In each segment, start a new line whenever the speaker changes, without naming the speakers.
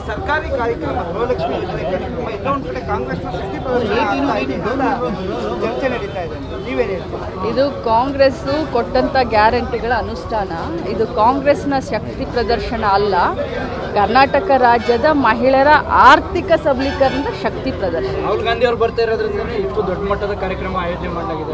ಸರ್ಕಾರಿ ಕಾರ್ಯಕ್ರಮ ಗೃಹಲಕ್ಷ್ಮಿ ಯೋಜನೆ ಕಾರ್ಯಕ್ರಮ ಎಲ್ಲೋ ಒಂದ್ ಕಡೆ ಕಾಂಗ್ರೆಸ್ನ ಶಕ್ತಿ ಪ್ರದರ್ಶನ ಆಗ್ತಾ ಇದೆ ಅಂತ ಚರ್ಚೆ ನಡೀತಾ ಇದೆ ನೀವೇನು ಹೇಳ್ತೀರಿ
ಇದು ಕಾಂಗ್ರೆಸ್ ಕೊಟ್ಟಂತ ಗ್ಯಾರಂಟಿಗಳ ಅನುಷ್ಠಾನ ಇದು ಕಾಂಗ್ರೆಸ್ನ ಶಕ್ತಿ ಪ್ರದರ್ಶನ ಅಲ್ಲ ಕರ್ನಾಟಕ ರಾಜ್ಯದ ಮಹಿಳೆಯರ ಆರ್ಥಿಕ ಸಬಲೀಕರಣದ ಶಕ್ತಿ ಪ್ರದರ್ಶನ
ರಾಹುಲ್ ಗಾಂಧಿ ಅವರು ಬರ್ತಾ ಇರೋದ್ರಿಂದನೇ ಇಷ್ಟು ದೊಡ್ಡ ಮಟ್ಟದ ಕಾರ್ಯಕ್ರಮ ಆಯೋಜನೆ ಮಾಡಲಾಗಿದೆ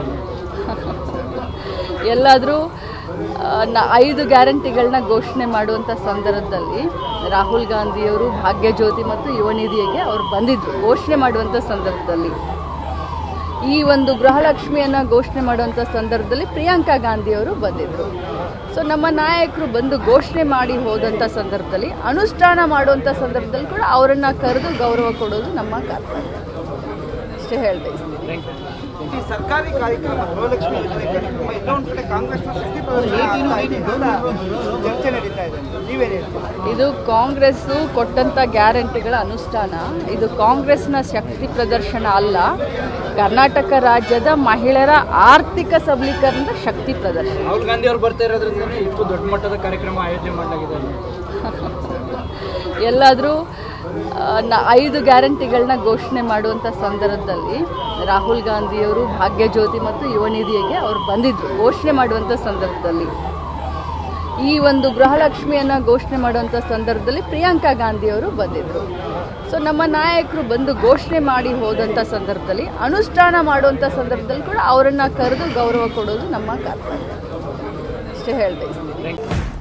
ಎಲ್ಲಾದರೂ ಐದು ಗ್ಯಾರಂಟಿಗಳನ್ನ ಘೋಷಣೆ ಮಾಡುವಂಥ ಸಂದರ್ಭದಲ್ಲಿ ರಾಹುಲ್ ಗಾಂಧಿಯವರು ಭಾಗ್ಯಜ್ಯೋತಿ ಮತ್ತು ಯುವ ನಿಧಿಗೆ ಅವರು ಬಂದಿದ್ದರು ಘೋಷಣೆ ಮಾಡುವಂಥ ಸಂದರ್ಭದಲ್ಲಿ ಈ ಒಂದು ಗೃಹಲಕ್ಷ್ಮಿಯನ್ನು ಘೋಷಣೆ ಮಾಡುವಂಥ ಸಂದರ್ಭದಲ್ಲಿ ಪ್ರಿಯಾಂಕಾ ಗಾಂಧಿಯವರು ಬಂದಿದ್ದರು ಸೊ ನಮ್ಮ ನಾಯಕರು ಬಂದು ಘೋಷಣೆ ಮಾಡಿ ಹೋದಂಥ ಸಂದರ್ಭದಲ್ಲಿ ಅನುಷ್ಠಾನ ಮಾಡುವಂಥ ಸಂದರ್ಭದಲ್ಲಿ ಕೂಡ ಅವರನ್ನು ಕರೆದು ಗೌರವ ಕೊಡೋದು ನಮ್ಮ ಕರ್ತವ್ಯ ಅಷ್ಟೇ ಹೇಳಬೇಕು
ಈ ಸರ್ಕಾರಿ ಕಾರ್ಯಕ್ರಮ ಗೃಹಲಕ್ಷ್ಮಿ ಯೋಜನೆ ಕಾರ್ಯಕ್ರಮ ಎಲ್ಲೋ ಒಂದ್ ಕಡೆ ಕಾಂಗ್ರೆಸ್ನ ಶಕ್ತಿ ಪ್ರದರ್ಶನ ಆಗ್ತಾ ಇದೆ ಅಂತ ಚರ್ಚೆ ನಡೀತಾ ಇದೆ ನೀವೇನು ಹೇಳ್ತೀರಿ
ಇದು ಕಾಂಗ್ರೆಸ್ ಕೊಟ್ಟಂತ ಗ್ಯಾರಂಟಿಗಳ ಅನುಷ್ಠಾನ ಇದು ಕಾಂಗ್ರೆಸ್ನ ಶಕ್ತಿ ಪ್ರದರ್ಶನ ಅಲ್ಲ ಕರ್ನಾಟಕ ರಾಜ್ಯದ ಮಹಿಳೆಯರ ಆರ್ಥಿಕ ಸಬಲೀಕರಣದ ಶಕ್ತಿ ಪ್ರದರ್ಶನ
ರಾಹುಲ್ ಗಾಂಧಿ ಅವರು ಬರ್ತಾ ಇರೋದ್ರಿಂದನೇ ಇಷ್ಟು ದೊಡ್ಡ ಮಟ್ಟದ ಕಾರ್ಯಕ್ರಮ ಆಯೋಜನೆ ಮಾಡಲಾಗಿದೆ
ಎಲ್ಲಾದರೂ ಐದು ಗ್ಯಾರಂಟಿಗಳನ್ನ ಘೋಷಣೆ ಮಾಡುವಂಥ ಸಂದರ್ಭದಲ್ಲಿ ರಾಹುಲ್ ಗಾಂಧಿಯವರು ಭಾಗ್ಯಜ್ಯೋತಿ ಮತ್ತು ಯುವ ನಿಧಿಗೆ ಅವರು ಬಂದಿದ್ದರು ಘೋಷಣೆ ಮಾಡುವಂಥ ಸಂದರ್ಭದಲ್ಲಿ ಈ ಒಂದು ಗೃಹಲಕ್ಷ್ಮಿಯನ್ನು ಘೋಷಣೆ ಮಾಡುವಂಥ ಸಂದರ್ಭದಲ್ಲಿ ಪ್ರಿಯಾಂಕಾ ಗಾಂಧಿಯವರು ಬಂದಿದ್ದರು ಸೊ ನಮ್ಮ ನಾಯಕರು ಬಂದು ಘೋಷಣೆ ಮಾಡಿ ಹೋದಂಥ ಸಂದರ್ಭದಲ್ಲಿ ಅನುಷ್ಠಾನ ಮಾಡುವಂಥ ಸಂದರ್ಭದಲ್ಲಿ ಕೂಡ ಅವರನ್ನು ಕರೆದು ಗೌರವ ಕೊಡೋದು ನಮ್ಮ ಕರ್ತವ್ಯ ಅಷ್ಟೇ ಹೇಳಬೇಕು
ಥ್ಯಾಂಕ್ ಯು